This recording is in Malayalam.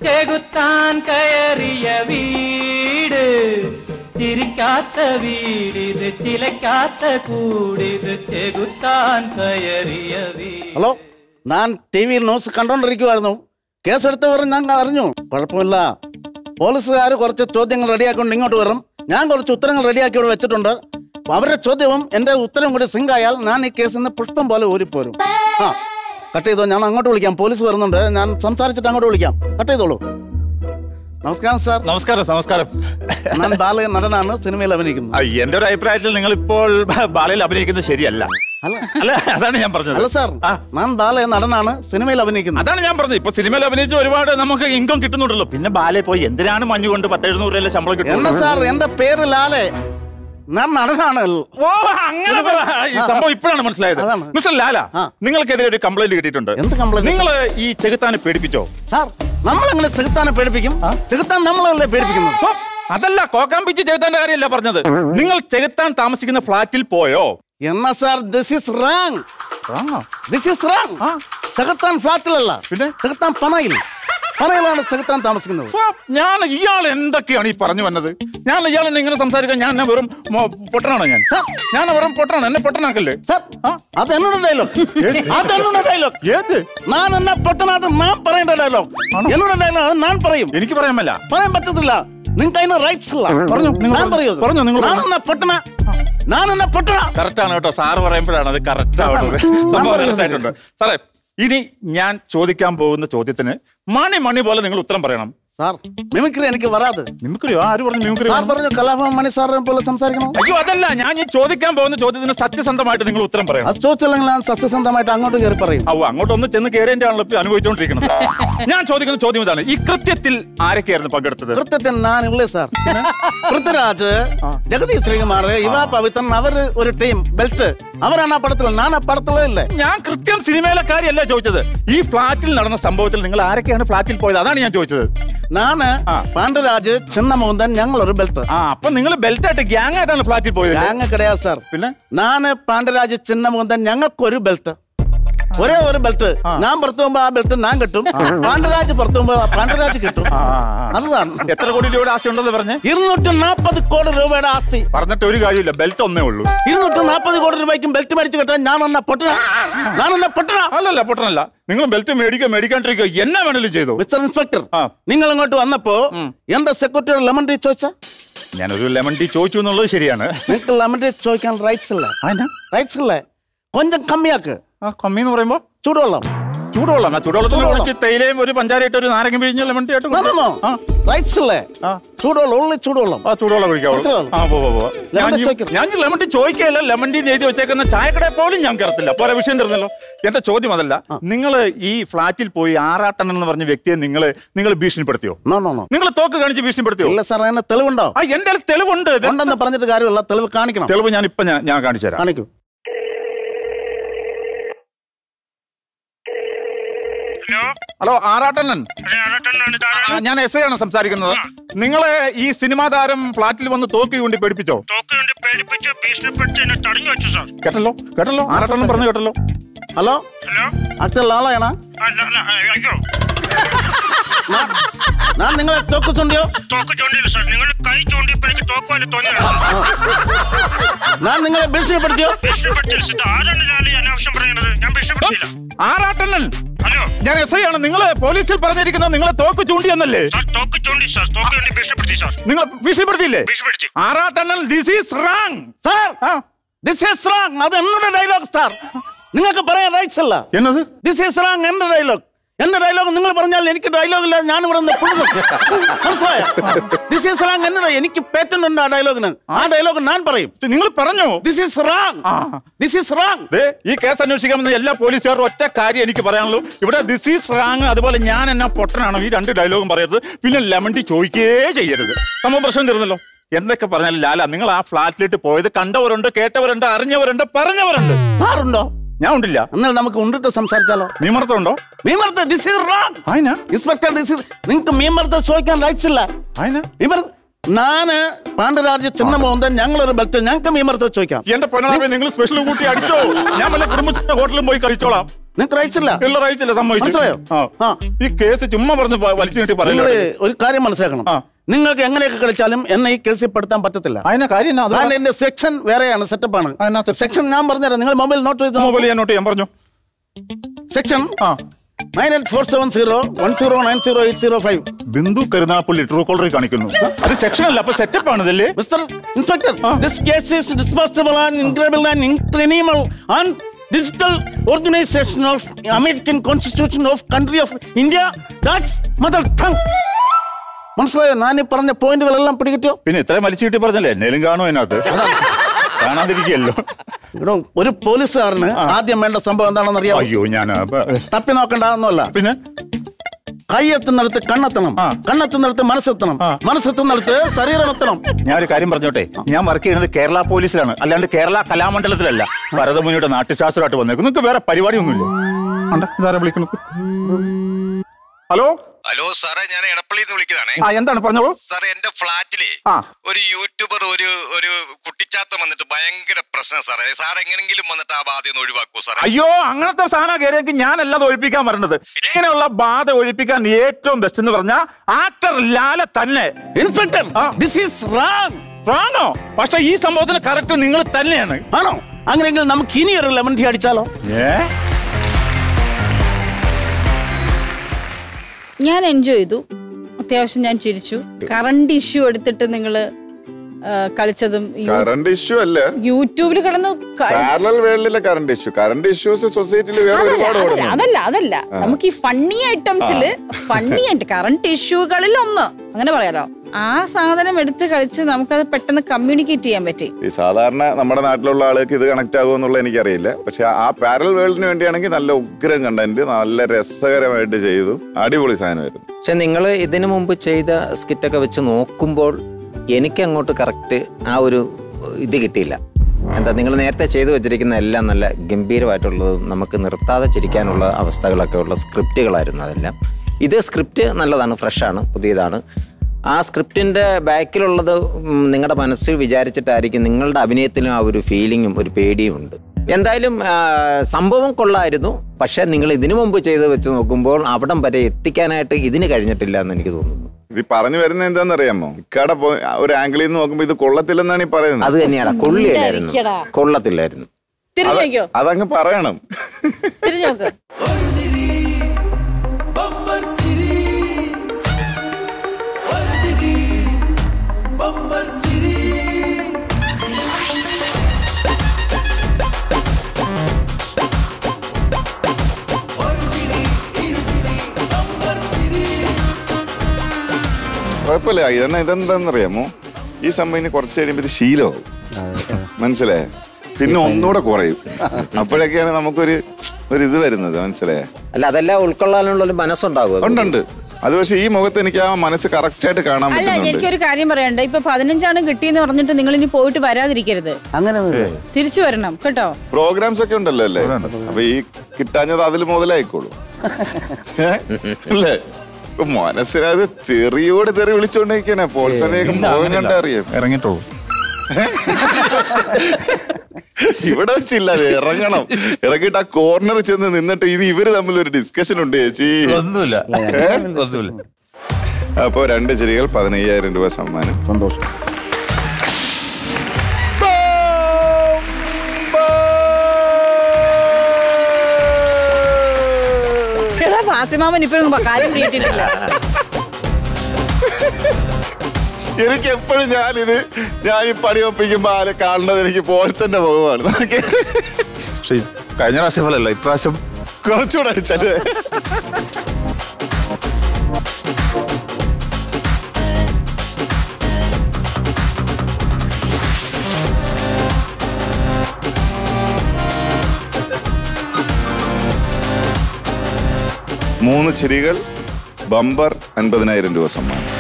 ചെകുത്താൻ കയറിയ വീട് ചിരിക്കാത്ത വീടിത് ചിലക്കാത്ത കൂടിത് ചെകുത്താൻ കയറിയ വീട് ഹലോ ഞാൻ ടി വിയിൽ ന്യൂസ് കണ്ടോണ്ടിരിക്കുവായിരുന്നു കേസെടുത്തവർ ഞാൻ അറിഞ്ഞു കുഴപ്പമില്ല പോലീസുകാർ കുറച്ച് ചോദ്യങ്ങൾ റെഡിയാക്കൊണ്ട് ഇങ്ങോട്ട് വരും ഞാൻ കുറച്ച് ഉത്തരങ്ങൾ റെഡിയാക്കി ഇവിടെ വെച്ചിട്ടുണ്ട് അപ്പൊ അവരുടെ ചോദ്യവും എന്റെ ഉത്തരവും കൂടി സിങ്ക് ആയാൽ ഞാൻ ഈ കേസിൽ നിന്ന് പുഷ്പം പോലെ ഊരിപ്പോരും ആ കട്ട് ചെയ്തോ ഞാൻ അങ്ങോട്ട് വിളിക്കാം പോലീസ് വരുന്നുണ്ട് ഞാൻ സംസാരിച്ചിട്ട് അങ്ങോട്ട് വിളിക്കാം കട്ട് ചെയ്തോളൂ നമസ്കാരം സാർ നമസ്കാരം നമസ്കാരം ഞാൻ ബാല നടനാണ് സിനിമയിൽ അഭിനയിക്കുന്നത് ആ, എന്റെ ഒരു അഭിപ്രായത്തിൽ നിങ്ങൾ ഇപ്പോൾ ബാലയിൽ അഭിനയിക്കുന്നത് ശരിയല്ല അല്ല അല്ല അതാണ് ഞാൻ പറഞ്ഞത് അല്ല സാർ ആ. ഞാൻ ബാല നടനാണ് സിനിമയിൽ അഭിനയിക്കുന്നത് അതാണ് ഞാൻ പറഞ്ഞത് ഇപ്പൊ സിനിമയിൽ അഭിനയിച്ച് ഒരുപാട് നമുക്ക് ഇൻകം കിട്ടുന്നുണ്ടല്ലോ പിന്നെ ബാലയിൽ പോയി എന്തിനാണ് മഞ്ഞ് കൊണ്ട് പത്തെഴുന്നൂറ് രൂപ ശമ്പളം എന്നെ കിട്ടുന്നത് സാർ എന്റെ പേര് ലാലെ ഞാൻ നടനാണ് ഓ അങ്ങനെ പറ. ഈ സംഭവം ഇപ്പോഴാണ് മനസ്സിലായത് അതാണ്. മിസ്റ്റർ ലാല ആ. നിങ്ങൾക്കെതിരെ ഒരു കംപ്ലൈന്റ് കിട്ടിയിട്ടുണ്ട് എന്ത് complaint? നിങ്ങൾ ഈ ചെകുത്താനെ പേടിപ്പിച്ചോ സാർ നമ്മളെങ്ങനെ ചെകുത്താനെ പേടിപ്പിക്കും ചെകുത്താൻ നമ്മളല്ലേ പേടിപ്പിക്കുന്നത് സോ, അതല്ല കോക്കാമ്പിച്ച് ചെകുത്താന്റെ കാര്യമല്ല പറഞ്ഞത് നിങ്ങൾ ചെകുത്താൻ താമസിക്കുന്ന ഫ്ലാറ്റിൽ പോയോ എന്നാ sir this is wrong this is wrong ആ. ചെകുത്താൻ ഫ്ലാറ്റിലല്ല പിന്നെ? ചെകുത്താൻ പനയിൽ പനയിലാണ് ചെകുത്താൻ താമസിക്കുന്നത് സോ, ഞാൻ ഇയാൾ എന്തൊക്കെയാണ് ഈ പറഞ്ഞു വന്നത് ഞാൻ ഇയാൾ ഇങ്ങനെ സംസാരിക്കാൻ ഞാൻ എന്നെ വെറും മോ- പൊട്ടനാണോ ഞാൻ സാർ. ഞാൻ വെറും പൊട്ടനാണ് എന്നെ പൊട്ടനാക്കല്ലേ സാർ ആ. അത് എന്നോട് ഡയലോഗ് അത് എന്നോട് ഡയലോഗ് ഏത് ഞാൻ എന്നെ പൊട്ടനാത് ഞാൻ പറയേണ്ട ഡയലോഗ് എന്നോട് ഡയലോഗ് ഞാൻ പറയും എനിക്ക് പറയാൻ പറ്റില്ല പറയാൻ പറ്റത്തില്ല നിങ്ങൾക്ക് അതിന് റൈറ്റ്സ് ഇല്ല പറഞ്ഞോ, നിങ്ങൾ ഞാൻ പറഞ്ഞോ. പറയൂ പറഞ്ഞോ, നിങ്ങൾ ഞാൻ പറഞ്ഞോ. എന്നെ പൊട്ടന ഞാൻ എന്നെ പൊട്ടന കറക്റ്റ് ആണ് കേട്ടോ സാറ് പറയുമ്പോഴാണ് അത് കറക്റ്റ് ആവുന്നത് സംഭവം പറഞ്ഞത്. correct ആയിട്ടുണ്ട് സാറേ ഇനി ഞാൻ ചോദിക്കാൻ പോകുന്ന ചോദ്യത്തിന് മണി മണി പോലെ നിങ്ങൾ ഉത്തരം പറയണം സാർ മിമിക്രി എനിക്ക് വരാത് മിമിക്രിയോ ആര് പറഞ്ഞു മിമിക്രി സാർ പറഞ്ഞു കലാഭവൻ മണി സാറിനെ പോലെ സംസാരിക്കണം അയ്യോ അതല്ല ഞാൻ ഈ ചോദിക്കാൻ പോകുന്ന ചോദ്യത്തിന് സത്യസന്ധമായിട്ട് നിങ്ങൾ ഉത്തരം പറയണം അത് ചോദിച്ചില്ലെങ്കിൽ ഞാൻ സത്യസന്ധമായിട്ട് അങ്ങോട്ട് കയറി പറയും ഓ അങ്ങോട്ടൊന്ന് ചെന്ന് കയറേന്റെ ആണല്ലോ ഇപ്പൊ അനുഭവിച്ചുകൊണ്ടിരിക്കുന്നത് ഞാൻ ചോദിക്കുന്ന ചോദ്യം ഇതാണ് ഈ കൃത്യത്തിൽ ആരൊക്കെയായിരുന്നു പങ്കെടുത്തത് കൃത്യത്തിൽ ഞാൻ ഇല്ലേ സാർ പൃഥ്വിരാജ് ജഗദീഷ് ശ്രീകുമാർ യുവ പവിത്രൻ അവര് ഒരു ടീം ബെൽറ്റ് അവരാണ് ആ പടത്തിൽ ഞാൻ ആ പടത്തിലേ ഇല്ലേ ഞാൻ കൃത്യം സിനിമയിലെ കാര്യമല്ല ചോദിച്ചത് ഈ ഫ്ലാറ്റിൽ നടന്ന സംഭവത്തിൽ നിങ്ങൾ ആരൊക്കെയാണ് ഫ്ലാറ്റിൽ പോയത് അതാണ് ഞാൻ ചോദിച്ചത് ഞാന് ആ. പാണ്ഡുരാജ് ചിന്നമോന്തൻ ഞങ്ങൾ ഒരു ബെൽറ്റ് ആ അപ്പൊ നിങ്ങൾ ബെൽറ്റ് ആയിട്ട് ഗ്യാങ് ആയിട്ടാണ് ഫ്ലാറ്റിൽ പോയത് ഞങ്ങൾ കിടയാ സാർ പിന്നെ ഞാന് പാണ്ഡുരാജ് ചിന്നമോന്തൻ ഞങ്ങൾക്കൊരു ബെൽറ്റ് ഒരേ ഒരു ബെൽറ്റ് ഞാൻ പുറത്തു പോകുമ്പോ ആ ബെൽറ്റ് ഞാൻ കിട്ടും പാണ്ഡുരാജ് പുറത്തു പോകുമ്പോ പാണ്ഡുരാജ് കിട്ടും ആ, ആ. അതാണ് എത്ര കോടി രൂപയുടെ ആസ്തി ഉണ്ടെന്ന് പറഞ്ഞേ ഇരുന്നൂറ്റി നാൽപ്പത് കോടി രൂപയുടെ ആസ്തി പറഞ്ഞിട്ട് ഒരു കാര്യമില്ല ബെൽറ്റ് ഒന്നേ ഉള്ളൂ ഇരുന്നൂറ്റി നാൽപ്പത് കോടി രൂപയ്ക്കും ബെൽറ്റ് മേടിച്ച് കിട്ടാൻ ഞാൻ എന്നാ പൊട്ടണ ഞാൻ എന്നാ പൊട്ടണ അല്ലല്ല പൊട്ടനല്ല നിങ്ങൾ ബെൽറ്റ് മേടിക്കുക മേടിക്കാണ്ടിരിക്കുക എന്നാ വേണേലും ചെയ്തു മിസ്റ്റർ ഇൻസ്പെക്ടർ ആ. നിങ്ങൾ ഇങ്ങോട്ട് വന്നപ്പോ എന്റെ സെക്യൂരിറ്റിയുടെ ലെമൺ ടീ ചോദിച്ചാ ഞാനൊരു ലെമൺ ടീ ചോദിച്ചു എന്നുള്ളത് ശരിയാണ് നിങ്ങൾക്ക് ലെമൺ ടീ ചോദിക്കാൻ റൈറ്റ്സ് ഇല്ല അതിനാ റൈറ്റ്സ് ഇല്ല കൊഞ്ചം കമ്മിയാക്ക് ആ കമ്മി എന്ന് പറയുമ്പോ ചൂടുവെള്ളം ചൂടുവെള്ളം ആ ചൂടുവെള്ളത്തിൽ ചൂടുവെള്ളം. കുളിച്ച് തേയിലയും ഒരു പഞ്ചാരയിട്ട് ഒരു നാരങ്ങ പിഴിഞ്ഞ ലെമൺ ടീ ആയിട്ട് കുടിക്കാം. ആ റൈറ്റ്സ് ഇല്ലേ ആ. ചൂടുവെള്ളം ഉള്ളി ചൂടുവെള്ളം ആ ചൂടുവെള്ളം കുടിക്കാവൂ മനസ്സിലാവും. ആ പോ പോ, പോ ലെമൺ ഞാൻ ടീ ഈ- ചോദിക്കണം. ഞാൻ ഈ ലെമൺ ടീ ചോദിക്കുകയല്ല ലെമൺ ടീ എഴുതി വെച്ചേക്കുന്ന ചായക്കടയിൽ പോലും ഞാൻ കയറത്തില്ല പോരെ വിഷയം തീർന്നല്ലോ എന്റെ ചോദ്യം അതല്ല നിങ്ങൾ ഈ ഫ്ലാറ്റിൽ പോയി ആറാട്ടൻ എന്ന് പറഞ്ഞ വ്യക്തിയെ നിങ്ങൾ നിങ്ങൾ ഭീഷണിപ്പെടുത്തിയോ നോ നോ നോ നിങ്ങൾ തോക്ക് കാണിച്ച് ഭീഷണിപ്പെടുത്തിയോ ഇല്ല സാർ അതിന് തെളിവുണ്ടോ ആ എന്റെ കയ്യിൽ തെളിവുണ്ട് ഉണ്ടെന്ന് പറഞ്ഞിട്ട് കാര്യമില്ല തെളിവ് കാണിക്കണം തെളിവ് ഞാൻ ഇപ്പൊ ഞാൻ ഞാൻ കാണിച്ചു തരാം കാണിക്കൂ ഹലോ ഹലോ ആറാട്ടണ്ണൻ അതെ ആരാട്ടനാണ് ആ, ഇതാരാണ് ഞാൻ എസ് ഐ ആണ് സംസാരിക്കുന്നത് നിങ്ങളെ ഈ സിനിമാ താരം ഫ്ലാറ്റിൽ വന്ന് തോക്ക് കൊണ്ട് പേടിപ്പിച്ചോ തോക്ക് കൊണ്ട് പേടിപ്പിച്ച് ഭീഷണിപ്പെടുത്തി എന്നെ തടഞ്ഞു വെച്ചു സാർ കേട്ടല്ലോ കേട്ടല്ലോ ആറാട്ടണ്ണൻ പറഞ്ഞു കേട്ടല്ലോ ഹലോ ഹലോ ആക്ടർ ലാളയാണ് അല്ല അല്ല അ- അയ്യോ ഞാൻ- ഞാൻ നിങ്ങളെ തോക്ക് ചൂണ്ടിയോ തോക്ക് ചൂണ്ടിയില്ല സാർ നിങ്ങൾ കൈ ചൂണ്ടിയപ്പോൾ എനിക്ക് തോക്ക് പോലെ തോന്നിയാണ് സാർ ഞാൻ നിങ്ങളെ ഭീഷണിപ്പെടുത്തിയോ ഭീഷണിപ്പെടുത്തിയില്ല സാർ ഇത് ആരാണ് ലാലി അനാവശ്യം പറയുന്നത് ഞാൻ ഭീഷണിപ്പെടുത്തിയില്ല ആറാട്ടണ്ണൻ ഹലോ ഞാൻ എസ് ഐ ആണ് നിങ്ങൾ പോലീസിൽ പറഞ്ഞിരിക്കുന്നത് നിങ്ങളെ തോക്ക് ചൂണ്ടി എന്നല്ലേ സാർ തോക്ക് ചൂണ്ടി സാർ തോക്ക് വേണ്ടി ഭീഷണിപ്പെടുത്തി സാർ നിങ്ങൾ ഭീഷണിപ്പെടുത്തിയില്ലേ ഭീഷണിപ്പെടുത്തി ആറാട്ടണ്ണൻ this is wrong sir this is wrong അത് എന്നോട് ഡയലോഗ് സാർ നിങ്ങൾക്ക് പറയാൻ റൈറ്റ്സ് അല്ല എന്നത് ദിസ് ഈസ് റാങ് എന്റെ ഡയലോഗ് എന്റെ ഡയലോഗ് നിങ്ങൾ പറഞ്ഞാൽ എനിക്ക് ഡയലോഗ് ഇല്ല ഞാൻ ഇവിടെ നിന്ന് പുഴുതും മനസ്സിലായോ ദിസ് ഈസ് റാങ് എന്റെ എനിക്ക് പേറ്റന്റ് ഉണ്ട് ആ ഡയലോഗിന് ആ ഡയലോഗ് ഞാൻ പറയും നിങ്ങൾ പറഞ്ഞു ദിസ് ഈസ് റാങ് ആ. ദിസ് ഈസ് റാങ് ദേ, ഈ കേസ് അന്വേഷിക്കാമെന്ന് എല്ലാ പോലീസുകാരും ഒറ്റ കാര്യം എനിക്ക് പറയാനുള്ളൂ ഇവിടെ ദിസ് ഈസ് റാങ് അതുപോലെ ഞാൻ എന്നാ പൊട്ടനാണോ ഈ രണ്ട് ഡയലോഗും പറയരുത് പിന്നെ ലെമൺ ടീ ചോദിക്കേ ചെയ്യരുത് സംഭവം പ്രശ്നം തീർന്നല്ലോ എന്തൊക്കെ പറഞ്ഞാലും ലാല നിങ്ങൾ ആ ഫ്ലാറ്റിലിട്ട് പോയത് കണ്ടവരുണ്ട് കേട്ടവരുണ്ട് അറിഞ്ഞവരുണ്ട് പറഞ്ഞവരുണ്ട് സാറുണ്ടോ ഞാൻ ഉണ്ടില്ല എന്നാൽ നമുക്ക് ഉണ്ടിട്ട് സംസാരിച്ചാലോ നിയമർത്തമുണ്ടോ മീമർത്ത് ദിസ് ഈസ് റാങ് ആയിനാ ഇൻസ്പെക്ടർ ദിസ് ഈസ് നിങ്ങൾക്ക് മീമർത്ത് ചോദിക്കാൻ റൈറ്റ്സ് ഇല്ല ആയിനാ മീമർ നാന് പാണ്ഡരാജ് ചിന്നമോന്തൻ ഞങ്ങളൊരു ബെൽറ്റ് ഞങ്ങൾക്ക് മീമർത്ത് ചോദിക്കാം എന്റെ പൊന്നാമേ നിങ്ങൾ സ്പെഷ്യൽ കൂട്ടി അടിച്ചോ ഞാൻ വല്ല കുടുംബശ്രീ ഹോട്ടലിൽ പോയി കഴിച്ചോളാം നിങ്ങൾക്ക് റൈറ്റ്സ് ഇല്ല ഇല്ല റൈറ്റ്സില്ല സമ്മതിച്ചു മനസ്സിലായോ? ആ. ആ. ഈ കേസ് ചുമ്മാ പറഞ്ഞ് പ- വലിച്ചു നീട്ടി നിങ്ങൾ പറയില്ല ഒരു കാര്യം മനസ്സിലാക്കണം ആ. നിങ്ങൾക്ക് എങ്ങനെയൊക്കെ കളിച്ചാലും എന്നെ ഈ കേസിൽ പെടുത്താൻ പറ്റത്തില്ല അതിന്റെ കാര്യം എന്നാ? അത് കാരണം എന്റെ സെക്ഷൻ വേറെയാണ് സെറ്റപ്പാണ് അതിനാ section? സെക്ഷൻ ഞാൻ പറഞ്ഞുതരാം നിങ്ങൾ മൊബൈൽ നോട്ട് ചെയ്ത് മൊബൈൽ ഞാൻ നോട്ട് ചെയ്യാൻ പറഞ്ഞു സെക്ഷൻ ആ nine eight four seven zero one zero nine zero eight zero five Bindu Karunagappally true കോളറിൽ കാണിക്കുന്നു അത് സെക്ഷൻ അല്ല അപ്പൊ സെറ്റപ്പ് ആണ് ഇതല്ലേ mister inspector this case is disposable and incredible and incriminal and digital organisation of American constitution of country of India that's mother tongue മനസ്സിലായോ ഞാൻ ഈ പറഞ്ഞ പോയിന്റുകളെല്ലാം പിടികിട്ടോ പിന്നെ ഇത്രയും വലിച്ചു കിട്ടി പറഞ്ഞല്ലേ എന്നേലും കാണും അതിനകത്ത് കാണാതിരിക്കല്ലോ ഇവിടെ ഒരു പോലീസുകാരന് ആദ്യം വേണ്ട സംഭവം എന്താണെന്ന് അറിയാമോ അയ്യോ ഞാൻ തപ്പി നോക്കണ്ടെന്നല്ല പിന്നെ കൈയെത്തുന്നിടത്ത് കണ്ണെത്തണം ആ. കണ്ണെത്തുന്നിടത്ത് മനസ്സെത്തണം ആ. മനസ്സെത്തുന്നിടത്ത് ശരീരം എത്തണം ഞാൻ ഒരു കാര്യം പറഞ്ഞോട്ടെ ഞാൻ വർക്ക് ചെയ്യുന്നത് കേരള പോലീസിലാണ് അല്ലാണ്ട് കേരള കലാമണ്ഡലത്തിലല്ല ഭരതമുനിയുടെ നാട്യശാസ്ത്രമായിട്ട് വന്നേക്കും നിങ്ങൾക്ക് വേറെ പരിപാടിയൊന്നുമില്ല അണ്ട ഇതാരാ വിളിക്കുന്നത് ഹലോ ഹലോ സാറേ ഞാൻ എടപ്പള്ളിയിൽ നിന്ന് വിളിക്കുന്നതാണേ ആ എന്താണ് പറഞ്ഞോളൂ സാറേ എന്റെ ഫ്ലാറ്റിലെ ആ. ഒരു യൂട്യൂബർ ഒരു ഒരു കുട്ടിച്ചാത്തം വന്നിട്ട് ഭയങ്കര പ്രശ്നം സാറേ സാർ എങ്ങനെങ്കിലും വന്നിട്ട് ആ ബാധ ഒന്ന് ഒഴിവാക്കൂ സാറേ അയ്യോ അങ്ങനത്തെ സാധനം കയറിയെങ്കിൽ ഞാനല്ലാതെ ഒഴിപ്പിക്കാൻ വരേണ്ടത് ഇങ്ങനെയുള്ള ബാധ ഒഴിപ്പിക്കാൻ ഏറ്റവും ബെസ്റ്റ് എന്ന് പറഞ്ഞാൽ ആക്ടർ ലാല തന്നെ ഇൻസ്പെക്ടർ ആ. ദിസ് ഈസ് റാങ് ആണോ പക്ഷെ ഈ സംഭവത്തിന് കറക്റ്റ് നിങ്ങൾ തന്നെയാണ് ആണോ അങ്ങനെയെങ്കിൽ നമുക്ക് ഇനി ഒരു ലെമൺ ടീ അടിച്ചാലോ ഏ ഞാൻ എൻജോയ് ചെയ്തു അത്യാവശ്യം ഞാൻ ചിരിച്ചു കറണ്ട് ഇഷ്യൂ എടുത്തിട്ട് നിങ്ങൾ കളിച്ചതും യൂ- കറണ്ട് ഇഷ്യൂ അല്ല യൂട്യൂബിൽ കിടന്ന് ക- പാരലൽ വേൾഡിലെ കറണ്ട് ഇഷ്യൂ കറണ്ട് ഇഷ്യൂസ് സൊസൈറ്റിയിൽ വേറെ അതല്ല, ഒരുപാട് അതല്ല, ഓടുന്നുണ്ട് അതല്ല അതല്ല നമുക്ക് ഈ ഫണ്ണി ഐറ്റംസില് ഫണ്ണി ആയിട്ട് കറണ്ട് ഇഷ്യൂകളിൽ ഒന്ന് അങ്ങനെ പറയാലോ ആ സാധനം എടുത്ത് കളിച്ച് നമുക്കത് പെട്ടെന്ന് കമ്മ്യൂണിക്കേറ്റ് ചെയ്യാൻ പറ്റി ഈ സാധാരണ നമ്മുടെ നാട്ടിലുള്ള ആൾക്ക് ഇത് കണക്ട് ആകുമെന്നുള്ള എനിക്കറിയില്ല പക്ഷെ ആ പാരലൽ വേൾഡിന് വേണ്ടിയാണെങ്കിൽ നല്ല ഉഗ്രം കണ്ടന്റ് നല്ല രസകരമായിട്ട് ചെയ്തു അടിപൊളി സാധനമായിരുന്നു പക്ഷെ നിങ്ങൾ ഇതിനു മുമ്പ് ചെയ്ത സ്കിറ്റൊക്കെ വെച്ച് നോക്കുമ്പോൾ എനിക്ക് അങ്ങോട്ട് കറക്റ്റ് ആ ഒരു ഇത് കിട്ടിയില്ല എന്താ നിങ്ങൾ നേരത്തെ ചെയ്തു വെച്ചിരിക്കുന്ന എല്ലാം നല്ല ഗംഭീരമായിട്ടുള്ളതും നമുക്ക് നിർത്താതെ ചിരിക്കാനുള്ള അവസ്ഥകളൊക്കെ ഉള്ള സ്ക്രിപ്റ്റുകളായിരുന്നു അതെല്ലാം ഇത് സ്ക്രിപ്റ്റ് നല്ലതാണ് ഫ്രഷാണ് പുതിയതാണ് ആ സ്ക്രിപ്റ്റിൻ്റെ ബാക്കിലുള്ളത് നിങ്ങളുടെ മനസ്സിൽ വിചാരിച്ചിട്ടായിരിക്കും നിങ്ങളുടെ അഭിനയത്തിലും ആ ഒരു ഫീലിങ്ങും ഒരു പേടിയും ഉണ്ട് എന്തായാലും ആ, സംഭവം കൊള്ളായിരുന്നു പക്ഷേ നിങ്ങൾ ഇതിനു മുമ്പ് ചെയ്ത് വെച്ച് നോക്കുമ്പോൾ അവിടം വരെ എത്തിക്കാനായിട്ട് ഇതിന് കഴിഞ്ഞിട്ടില്ല എന്ന് എനിക്ക് തോന്നുന്നു ഇത് പറഞ്ഞു വരുന്നത് എന്താണെന്നറിയാമോ ഇക്കാടെ പോയി ഒരു ആംഗിളിൽ നിന്ന് നോക്കുമ്പോൾ ഇത് കൊള്ളത്തില്ലെന്നാണ് ഈ പറയുന്നത് അത് തന്നെയാണ് കൊള്ളിയില്ലായിരുന്നു ഉണ്ടായിരിക്കടാ. കൊള്ളത്തില്ലായിരുന്നു തിരിഞ്ഞു നോക്കിയോ അതങ്ങ് പറയണം തിരിഞ്ഞു നോക്ക് കുഴപ്പമില്ല ഇതെന്നാ ഇതെന്താണെന്നറിയാമോ ഈ സംഭവം ഇനി കുറച്ച് കഴിയുമ്പോൾ ഇത് ശീലമാവും മനസ്സിലായേ പിന്നെ ഒന്നുകൂടെ കുറയും അപ്പോഴൊക്കെയാണ് നമുക്കൊരു ഒരു ഇത് വരുന്നത് മനസ്സിലായേ അല്ല അതെല്ലാം ഉൾക്കൊള്ളാനുള്ള ഒരു മനസ്സുണ്ടാകും ഉണ്ടുണ്ട് അത് പക്ഷെ ഈ മുഖത്ത് എനിക്ക് ആ മനസ്സ് കറക്റ്റ് ആയിട്ട് കാണാൻ അല്ല പറ്റുന്നുണ്ട് എനിക്കൊരു കാര്യം പറയണ്ട ഇപ്പൊ പതിനഞ്ചാണ് കിട്ടിയെന്ന് പറഞ്ഞിട്ട് നിങ്ങൾ ഇനി പോയിട്ട് വരാതിരിക്കരുത് അങ്ങനെ തിരിച്ചു വരണം കേട്ടോ പ്രോഗ്രാംസ് ഒക്കെ ഉണ്ടല്ലോ അല്ലേ അപ്പൊ ഈ കിട്ടാഞ്ഞത് അതിൽ മുതലായിക്കോളൂ ഏ? അല്ലേ ഇപ്പൊ മനസ്സിനത് ചെറിയോട് തെറി വിളിച്ചോണ്ടിരിക്കണേ പോൾസനെയൊക്കെ മോഹൻ കണ്ട അറിയാം ഇറങ്ങിയിട്ടുള്ളൂ ഇവിടെ വെച്ചില്ല അത് ഇറങ്ങണം ഇറങ്ങിയിട്ട് ആ കോർണറിൽ ചെന്ന് നിന്നിട്ട് ഇനി ഇവര് തമ്മിൽ ഒരു ഡിസ്കഷൻ ഉണ്ട് ചേച്ചി ഒന്നുമില്ല ഒന്നുമില്ല അപ്പൊ രണ്ട് ചിരികൾ പതിനയ്യായിരം രൂപ സമ്മാനം സന്തോഷം എടാ ഫാസിമാമൻ ഇപ്പോഴും കാര്യം പിടിയിട്ടില്ല എനിക്ക് എപ്പോഴും ഞാനിത് ഞാൻ ഈ പണി ഒപ്പിക്കുമ്പോ ആരെ കാണുന്നത് എനിക്ക് പോൾസന്റെ മുഖമാണ് നോക്കിയേ. പക്ഷേ ഈ കഴിഞ്ഞ പ്രാവശ്യം പോലല്ല ഇപ്രാവശ്യം കുറച്ചുകൂടെ അടിച്ചല്ലേ മൂന്ന് ചിരികൾ ബമ്പർ അൻപതിനായിരം രൂപ സമ്മാനം